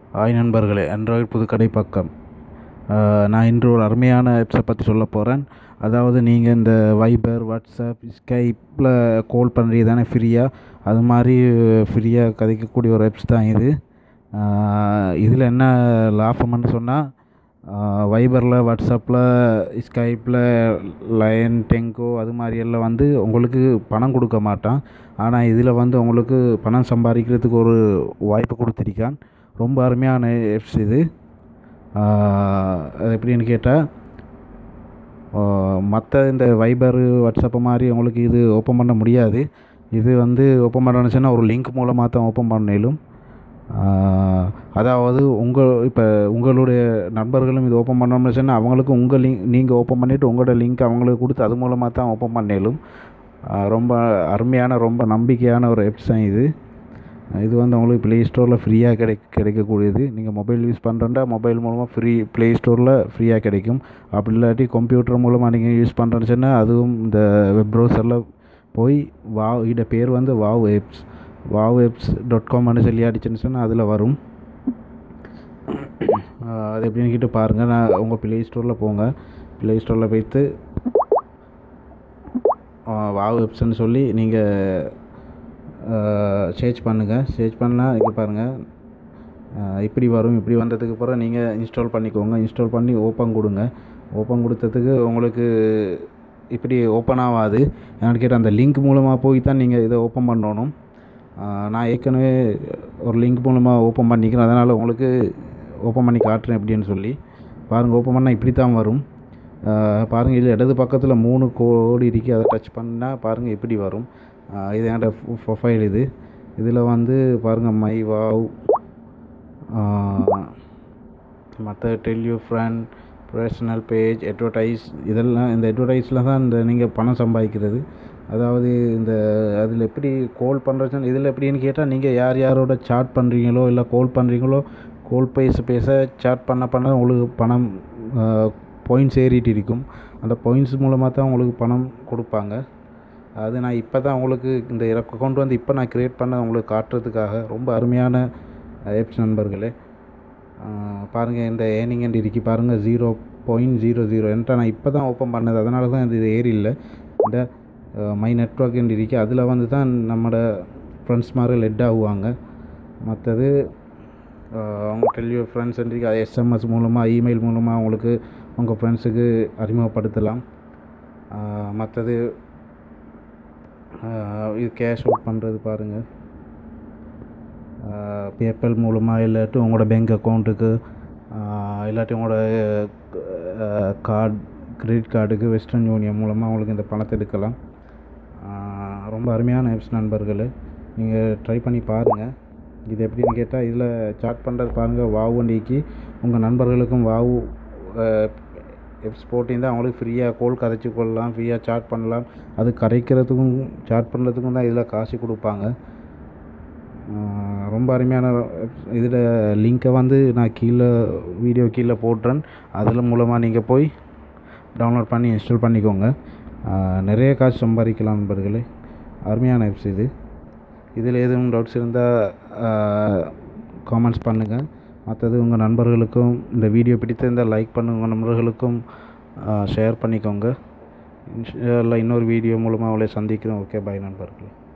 hi நண்பர்களே Android Puthukkadai பக்கம் நான் இன்று ஒரு அருமையான ஆப்ஸை பற்றி சொல்ல போகிறேன் அதாவது நீங்கள் இந்த வைபர் வாட்ஸ்அப் ஸ்கைப்பில் கால் பண்ணுறது தானே ஃப்ரீயாக அது மாதிரி ஃப்ரீயாக கதைக்கக்கூடிய ஒரு ஆப்ஸ் தான் இது இதில் என்ன லாபம்னு சொன்னால் வைபரில் வாட்ஸ்அப்பில் ஸ்கைப்பில் லைன் டெங்கோ அது மாதிரி எல்லாம் வந்து உங்களுக்கு பணம் கொடுக்க மாட்டான் ஆனால் இதில் வந்து உங்களுக்கு பணம் சம்பாதிக்கிறதுக்கு ஒரு வாய்ப்பு கொடுத்துருக்கான் ரொம்ப அருமையான ஆப்ஸ் இது அது எப்படின்னு கேட்டால் மற்ற இந்த வைபர் வாட்ஸ்அப்பு மாதிரி உங்களுக்கு இது ஓப்பன் பண்ண முடியாது இது வந்து ஓப்பன் பண்ணணுச்சுன்னா ஒரு லிங்க் மூலமாக தான் ஓப்பன் பண்ணலும் அதாவது உங்கள் இப்போ உங்களுடைய நண்பர்களும் இது ஓப்பன் பண்ணோம்னு சொன்னால் அவங்களுக்கும் உங்கள் லிங்க் நீங்கள் ஓப்பன் பண்ணிவிட்டு உங்களோட லிங்க் அவங்களுக்கு கொடுத்து அது மூலமாக தான் ஓப்பன் பண்ணலும் ரொம்ப அருமையான ரொம்ப நம்பிக்கையான ஒரு ஆப்ஸ் தான் இது இது வந்து உங்களுக்கு ப்ளே ஸ்டோரில் ஃப்ரீயாக கிடை கிடைக்கக்கூடியது நீங்கள் மொபைல் யூஸ் பண்ணுறா மொபைல் மூலமாக ஃப்ரீ ப்ளே ஸ்டோரில் ஃப்ரீயாக கிடைக்கும் அப்படி இல்லாட்டி கம்ப்யூட்டர் மூலமாக நீங்கள் யூஸ் பண்ணுறேன்னு சொன்னால் அதுவும் இந்த வெப் ப்ரௌசரில் போய் வாவ் இட பேர் வந்து wow apps wow apps dot காம்னு சொல்லி அடிச்சுன்னு சொன்னால் அதில் வரும் அது எப்படின்னு கேட்டு பாருங்கள் நான் உங்கள் ப்ளே ஸ்டோரில் போங்க ப்ளே ஸ்டோரில் போய்த்து வாவ் ஆப்ஸ்ன்னு சொல்லி நீங்கள் சர்ச் பண்ணுங்கள் சர்ச் பண்ணால் இங்கே பாருங்கள் இப்படி வரும் இப்படி வந்ததுக்கு அப்புறம் நீங்கள் இன்ஸ்டால் பண்ணிக்கோங்க இன்ஸ்டால் பண்ணி ஓப்பன் கொடுங்க ஓப்பன் கொடுத்ததுக்கு உங்களுக்கு இப்படி ஓப்பன் ஆகாது என்னென்னு கேட்டால் அந்த லிங்க் மூலமாக போய் தான் நீங்கள் இதை ஓப்பன் பண்ணணும் நான் ஏற்கனவே ஒரு லிங்க் மூலமாக ஓப்பன் பண்ணிக்கிறேன் அதனால் உங்களுக்கு ஓப்பன் பண்ணி காட்டுறேன் எப்படின்னு சொல்லி பாருங்கள் ஓப்பன் பண்ணால் இப்படி தான் வரும் பாருங்கள் இதில் இடது பக்கத்தில் மூணு கோடு இருக்குது அதை டச் பண்ணால் பாருங்கள் இப்படி வரும் இது என்னோட ப்ரொஃபைல் இது இதில் வந்து பாருங்கள் மை வாவ் மற்ற tell you friend professional page advertise இதெல்லாம் இந்த அட்வர்டைஸில் தான் இந்த நீங்கள் பணம் சம்பாதிக்கிறது அதாவது இந்த அதில் எப்படி கால் பண்ணுறது இதில் எப்படின்னு கேட்டால் நீங்கள் யார் யாரோட சாட் பண்ணுறீங்களோ இல்லை கால் பண்ணுறீங்களோ கால் பேச பேச சாட் பண்ண பண்ண உங்களுக்கு பணம் பாயிண்ட்ஸ் ஏறிட்டு இருக்கும் அந்த பாயிண்ட்ஸ் மூலமாக தான் உங்களுக்கு பணம் கொடுப்பாங்க அது நான் இப்போ தான் உங்களுக்கு இந்த அக்கௌண்ட் வந்து இப்போ நான் க்ரியேட் பண்ண உங்களுக்கு காட்டுறதுக்காக ரொம்ப அருமையான ஆப்ஸ் நண்பர்களே பாருங்கள் இந்த ஏர்னிங் அண்ட் இருக்கு பாருங்கள் ஜீரோ பாயிண்ட் ஜீரோ ஜீரோ என்கிட்ட நான் இப்போ தான் ஓப்பன் பண்ணது அதனால தான் இது ஏறி இல்லை இந்த மை நெட்ஒர்க் என்று இருக்கு அதில் வந்து தான் நம்மளோட ஃப்ரெண்ட்ஸ் மாதிரி லெட் ஆகுவாங்க மற்றது அவங்க டெல்யூ ஃப்ரெண்ட்ஸ் இருக்கு அது எஸ்எம்எஸ் மூலமாக இமெயில் மூலமாக அவங்களுக்கு உங்கள் ஃப்ரெண்ட்ஸுக்கு அறிமுகப்படுத்தலாம் மற்றது இது கேஷ் அவுட் பண்ணுறது பாருங்கள் பேப்பல் மூலமாக இல்லாட்டி உங்களோட பேங்க் அக்கௌண்ட்டுக்கு இல்லாட்டி உங்களோட கார்டு கிரெடிட் கார்டுக்கு வெஸ்டர்ன் யூனியன் மூலமாக உங்களுக்கு இந்த பணத்தை எடுக்கலாம் ரொம்ப அருமையான ஆப்ஸ் நண்பர்கள் நீங்கள் ட்ரை பண்ணி பாருங்கள் இது எப்படின்னு கேட்டால் இதில் சாட் பண்ணுறது பாருங்கள் வாவ் வண்டிக்கு உங்கள் நண்பர்களுக்கும் வாவ் எப்ஸ் போட்டிருந்தால் அவங்களுக்கு ஃப்ரீயாக கோல் கதைச்சி கொள்ளலாம் ஃப்ரீயாக சாட் பண்ணலாம் அது கரைக்கிறதுக்கும் சாட் பண்ணுறதுக்கும் தான் இதில் காசு கொடுப்பாங்க ரொம்ப அருமையான இதில் லிங்க்கை வந்து நான் கீழே வீடியோ கீழே போட்டுறேன் அதில் மூலமாக நீங்கள் போய் டவுன்லோட் பண்ணி இன்ஸ்டால் பண்ணிக்கோங்க நிறைய காசு சம்பாதிக்கலாம் நண்பர்களே அருமையான ஆப்ஸ் இது இதில் எதுவும் டவுட்ஸ் இருந்தால் காமெண்ட்ஸ் பண்ணுங்கள் மற்றது உங்கள் நண்பர்களுக்கும் இந்த வீடியோ பிடித்திருந்தால் லைக் பண்ணுங்கள் உங்கள் நண்பர்களுக்கும் ஷேர் பண்ணிக்கோங்க இன்னொரு வீடியோ மூலமாக அவளை சந்திக்கிறோம் ஓகே பாய் நண்பர்களே